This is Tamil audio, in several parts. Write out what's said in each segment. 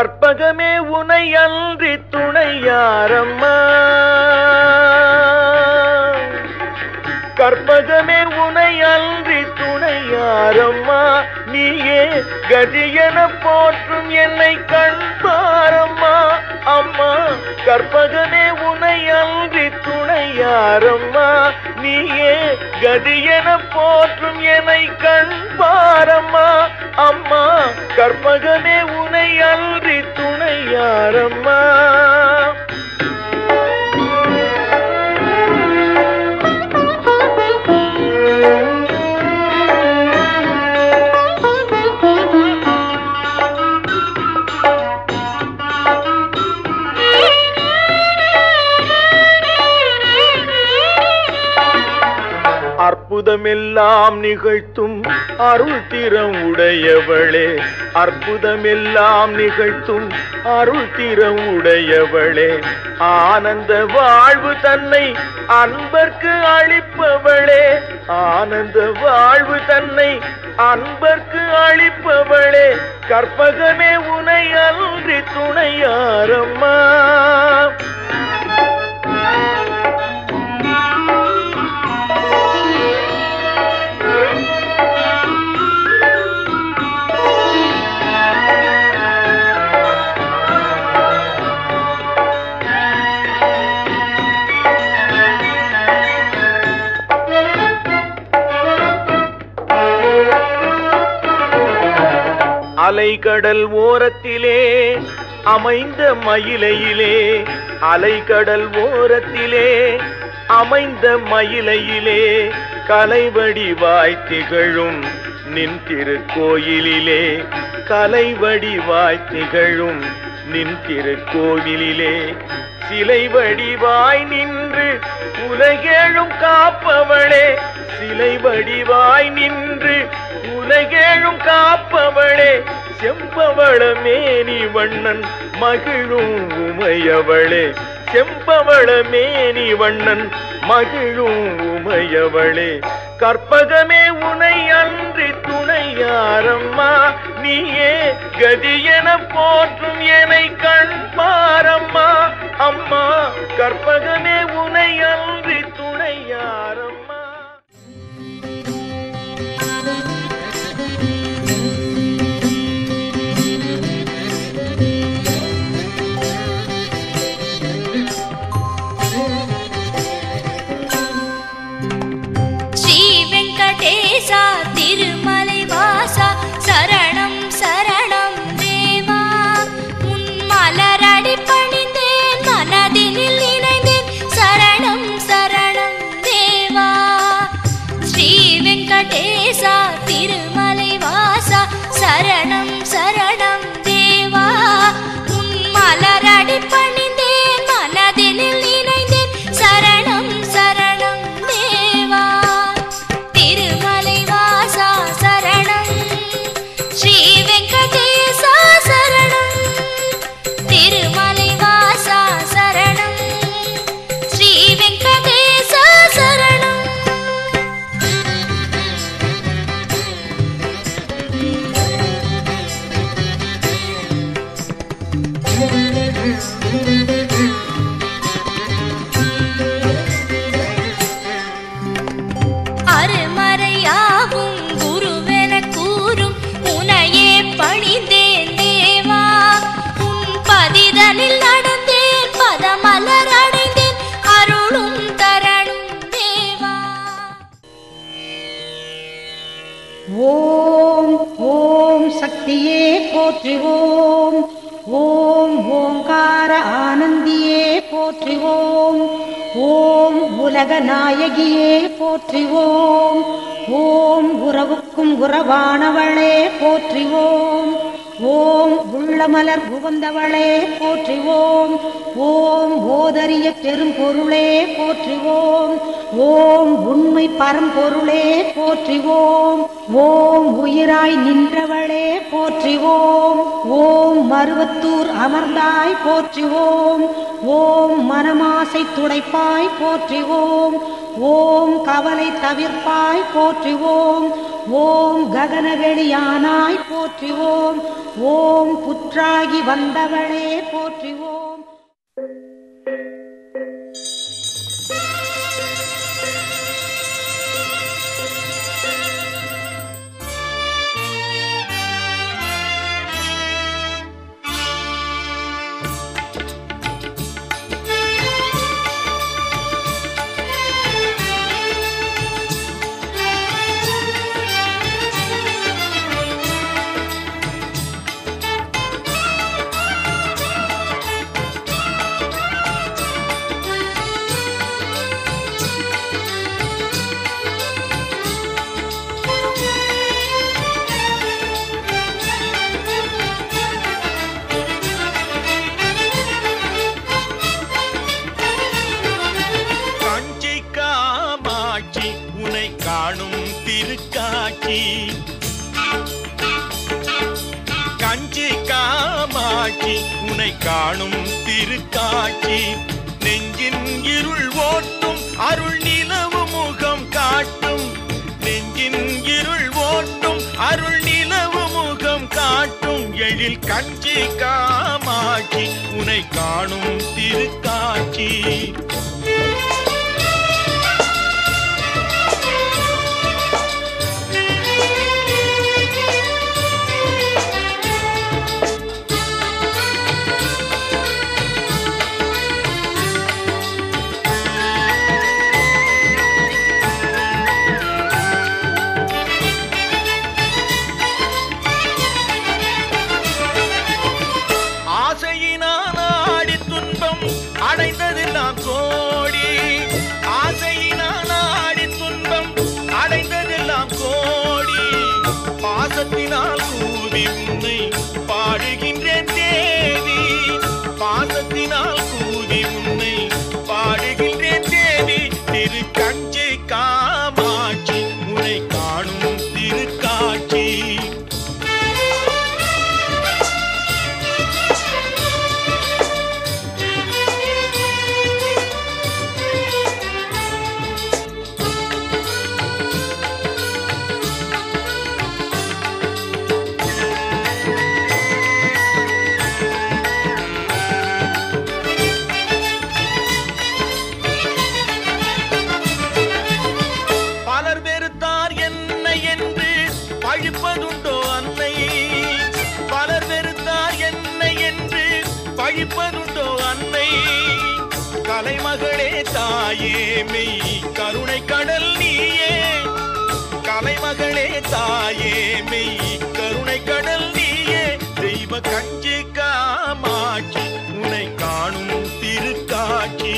கற்பகமே உனை அன்றி துணையாரம்மா கற்பகமே உனை அன்றி துணையாரம்மா நீயே கதியென போற்றும் என்னை கண்பாரம்மா அம்மா கற்பகமே உனை அன்றி துணையாரம்மா நீயே கதியென போற்றும் என்னை கண்பாரம்மா அம்மா கற்பகமே உனை அன்றி துணையாரம்மா அற்புதமெல்லாம் நிகழ்த்தும் அருள் திறம் உடையவளே அற்புதமெல்லாம் நிகழ்த்தும் அருள் திறம் உடையவளே ஆனந்த வாழ்வு தன்னை அன்பர்க்கு அளிப்பவளே ஆனந்த வாழ்வு தன்னை அன்பர்க்கு அளிப்பவளே கற்பகமே உனை அன்றி துணையாரம்மா அலைகடல் ஓரத்திலே அமைந்த மயிலையிலே அலைகடல் ஓரத்திலே அமைந்த மயிலையிலே கலைவடிவாய் திகழும் நின் திருக்கோயிலிலே கலைவடிவாய் திகழும் நின் திருக்கோவிலிலே சிலை வடிவாய் நின்று உலகேழும் காப்பவளே சிலை வடிவாய் நின்று உலகேழும் காப்பவளே செம்பவள மேனி வண்ணன் மகிழும் உமையவளே செம்பவள மேனி வண்ணன் மகிழும் உமையவளே கற்பகமே உனை அன்றி துணையாரம்மா நீயே கதியென போற்றும் என்னை கண் பாரம்மா அம்மா கற்பகமே உனை அன்றி துணையாரம்மா ஸ்ரீ வெங்கடேசா திருமலை வாசா சரணம் சரணம் தேவா உன் மலரடி பணிந்தேன் மனதினில் இணைந்தேன் சரணம் சரணம் தேவா ஸ்ரீ வெங்கடேசா திருமலை வாசா சரணம் சரணம் தேவா உன் மலரடி பணிந்தேன் மனதினில் இணைந்தேன் சரணம் சரணம் தேவா திருமலை வாசா சரணம் ஸ்ரீ வெங்கடேசா சரணம் திருமலை வாசா சரணம் ஸ்ரீ வெங்கடேசா சரணம் அருமறையாவும் குருவென கூறும் உனையே பணிந்தேன் தேவா உன் பதிதனில் நடந்தேன் பதமலர் அடைந்தேன் அருளும் தரணும் தேவா ஓம் ஓம் சக்தியே போற்றுவோம் ஓம் ஓங்கார ஆனந்தியே போற்றுவோம் ஓம் உலக நாயகியே போற்றுவோம் ஓம் உறவுக்கும் உறவானவளே போற்றுவோம் ஓம் உள்ளமலர் உகந்தவளே போற்றுவோம் ஓம் ஓதரிய பெரும்பொருளே போற்றுவோம் ஓம் உண்மை பரம்பொருளே போற்றுவோம் ஓம் உயிராய் நின்றவளே போற்றுவோம் ஓம் மருவத்தூர் அமர்ந்தாய் போற்றுவோம் ஓம் மனமாசை துடைப்பாய் போற்றிவோம் ஓம் கவலை தவிர்ப்பாய் போற்றிவோம் ஓம் ககனவெளியானாய் போற்றிவோம் ஓம் புற்றாகி வந்தவளே போற்றிவோம் காஞ்சி காமாட்சி உனை காணும் திருக்காட்சி காஞ்சி காமாட்சி உனை காணும் திருக்காட்சி நெஞ்சின் இருள் ஓட்டும் அருள் நிலவு முகம் காட்டும் நெஞ்சின் இருள் ஓட்டும் அருள் நிலவு முகம் காட்டும் எழில் கஞ்சி காமாட்சி உனை காணும் திருக்காட்சி ஆசையினால் ஆடி துன்பம் அடைந்ததெல்லாம் கோடி ஆசையினால் ஆடி துன்பம் அடைந்ததெல்லாம் கோடி பாசத்தினால் கூவி உன்னை பாடுகின்றேன் தேவி பாசத்தினால் கூவி உன்னை பாடுகின்றேன் தேவி திரு கஞ்சி காமாட்சி உன்னை காணும் திருக்காட்சி பலர் வெறுத்தார் என்னை என்று பழிப்பதுண்டோ அன்னை பலர் வெறுத்தார் என்னை என்று பழிப்பதுண்டோ அன்னை கலைமகளே தாயே மெய் கருணை கடல் நீயே கலைமகளே தாயே மெய் கருணை கடல் நீயே தெய்வ கஞ்சி காமாட்சி உன்னை காணும் திருக்காட்சி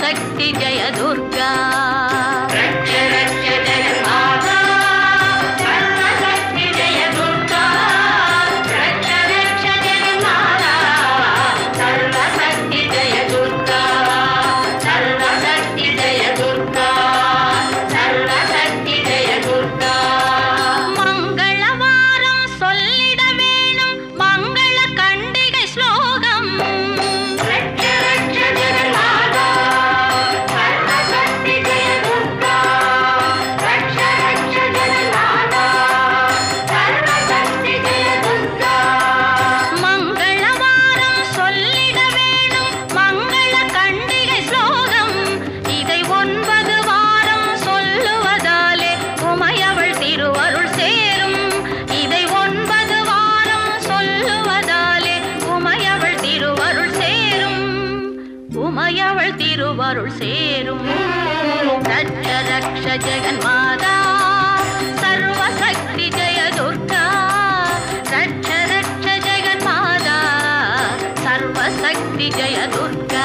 சர்வசக்தி ஜெய துர்கா ரட்ச ரட்ச ஜெகன்மாதா சர்வசக்தி ஜெய துர்கா ரட்ச ரட்ச ஜெகன்மாதா சர்வசக்தி ஜெய துர்கா சர்வசக்தி ஜெய துர்கா சர்வசக்தி ஜெய துர்கா மங்களவாரம் சொல்லிட வேணும் மங்கள கண்டிகை ஸ்லோகம் ரட்ச ரட்ச ஜெகன்மாதா சர்வசக்தி ஜெய துர்கா ரட்ச ரட்ச ஜெகன்மாதா சர்வசக்தி ஜெய துர்கா மங்களவாரம் சொல்லிட வேணும் மங்கள கண்டிகை ஸ்லோகம் இதை ஒன்பது வாரம் சொல்லுவதாலே உமையவள் திருவருள் சேரும் இதை ஒன்பது வாரம் சொல்லுவதாலே உமையவள் திருவருள் சேரும் உமையவள் திருவருள் சேரும் ரட்ச ரக்ஷ ஜெகன்மாதா சர்வசக்தி ஜெய துர்கா ரட்ச ரட்ச ஜெகன்மாதா சர்வசக்தி ஜெய துர்கா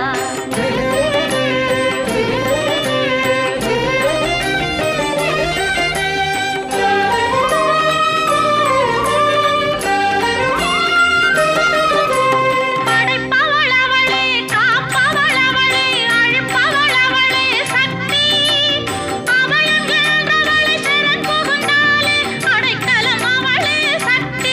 படைப்பவள் அவளே காப்பவள் அவளே அழிப்பவள் அவளே சக்தி அபயம் என்றவளை சரண் புகுந்தாலே அடைக்கலம் அவளே சக்தி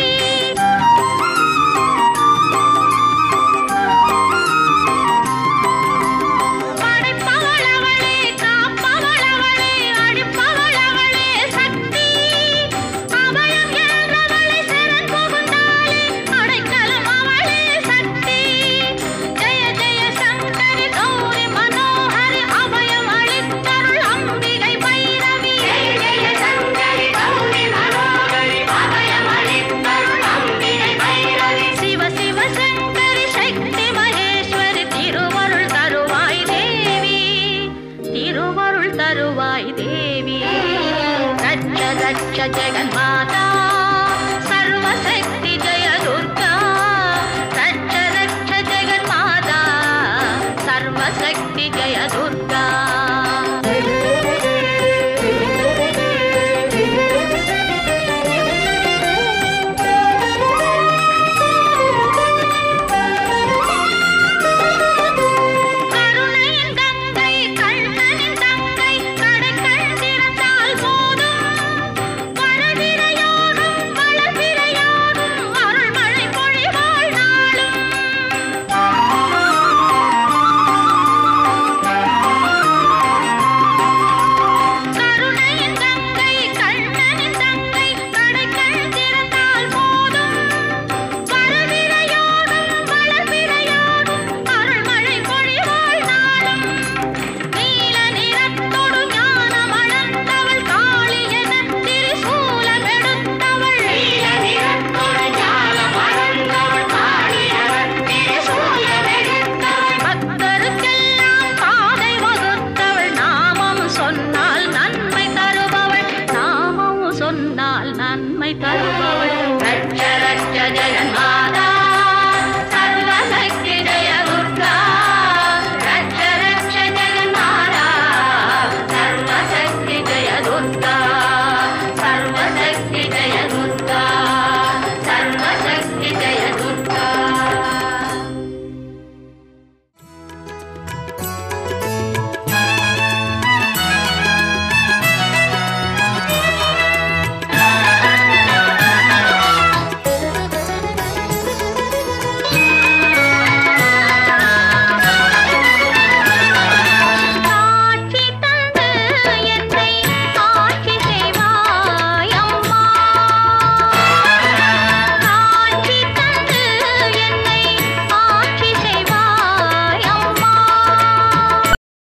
படைப்பவள் அவளே காப்பவள் அவளே அழிப்பவள் அவளே சக்தி அபயம் என்றவளை சரண் புகுந்தாலே அடைக்கலம் அவளே சக்தி ஜெய ஜெய சங்கரி கௌரி மனோஹரி அபயம் அளித்தருள் அம்பிகை பைரவி ஜெய ஜெய சங்கரி கௌரி மனோஹரி அபயம் அளித்தருள் அம்பிகை பைரவி சிவ சிவ சங்கரி சக்தி மகேஸ்வரி திருவருள் தருவாய் தேவி திருவருள் தருவாய் தேவி ரட்ச ரட்ச ஜெகன்மாதா